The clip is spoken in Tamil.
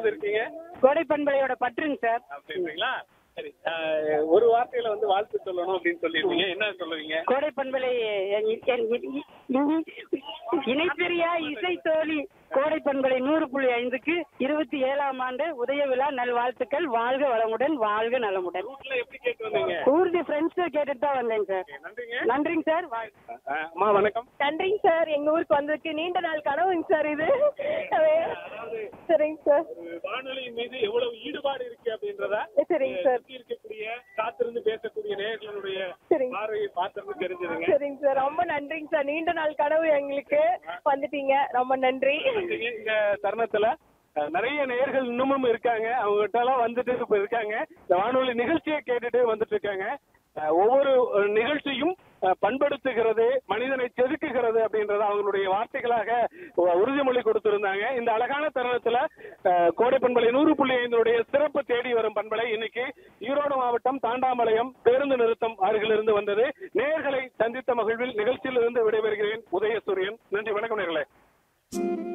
இருந்து இருக்கீங்க கோடை பண்பலையோட பற்றுங்க சார் அப்படின்றீங்களா சரி அஹ், ஒரு வார்த்தையில வந்து வாழ்த்து சொல்லணும் அப்படின்னு சொல்லிருக்கீங்க என்ன சொல்லுவீங்க கோடை பண்பலை என் என் இ- இ- இணைப்பிரியா இசை தோழி கோடை பண்பலை நூறு புள்ளி ஐந்துக்கு இருபத்தி ஏழாம் ஆண்டு உதய விழா நல்வாழ்த்துக்கள் வாழ்க வளமுடன் வாழ்க நலமுடன் ரூட்ல எப்படி கேட்டு வந்தீங்க ஊர்தி ஃப்ரெண்ட்ஸ் கேட்டுட்டு தான் வந்தேங்க சார் நன்றிங்க நன்றிங்க சார் வா- அஹ், அம்மா வணக்கம் நன்றிங்க சார் எங்க ஊருக்கு வந்ததுக்கு நீண்ட நாள் கனவுங்க சார் இது சரிங்க சார் ஒரு வானொலியின் மீது எவ்வளவு ஈடுபாடு இருக்கு அப்படின்றத சரிங்க சார் சுத்தி இருக்கக்கூடிய காத்திருந்து பேசக்கூடிய நேர்களுடைய சரிங்க. பார்வையை பார்த்து தெரிஞ்சதுங்க சரிங்க சார் ரொம்ப நன்றிங்க சார் நீண்ட நாள் கனவு எங்களுக்கு வந்துட்டீங்க ரொம்ப நன்றி நன்றிங்க. இந்த தருணத்துல அஹ், நிறைய நேயர்கள் இன்னமும் இருக்காங்க அவங்ககிட்ட எல்லாம் வந்துட்டு இப்ப இருக்காங்க இந்த வானொலி நிகழ்ச்சியை கேட்டுட்டு வந்துட்டு இருக்காங்க அஹ், ஒவ்வொரு அஹ், நிகழ்ச்சியும் அஹ், பண்படுத்துகிறது மனிதனை செதுக்குகிறது அப்படின்றத அவங்களுடைய வார்த்தைகளாக உ- உறுதிமொழி கொடுத்திருந்தாங்க இந்த அழகான தருணத்துல அஹ், கோடை பண்பலை நூறு புள்ளி ஐந்தினுடைய சிறப்பு தேடி வரும் பண்பலை இன்னைக்கு ஈரோடு மாவட்டம் தாண்டாமலையம் பேருந்து நிறுத்தம் அருகிலிருந்து வந்தது நேயர்களை சந்தித்த மகிழ்வில் நிகழ்ச்சியிலிருந்து விடைபெறுகிறேன் உதயசூரியன் நன்றி வணக்கம் நேர்களே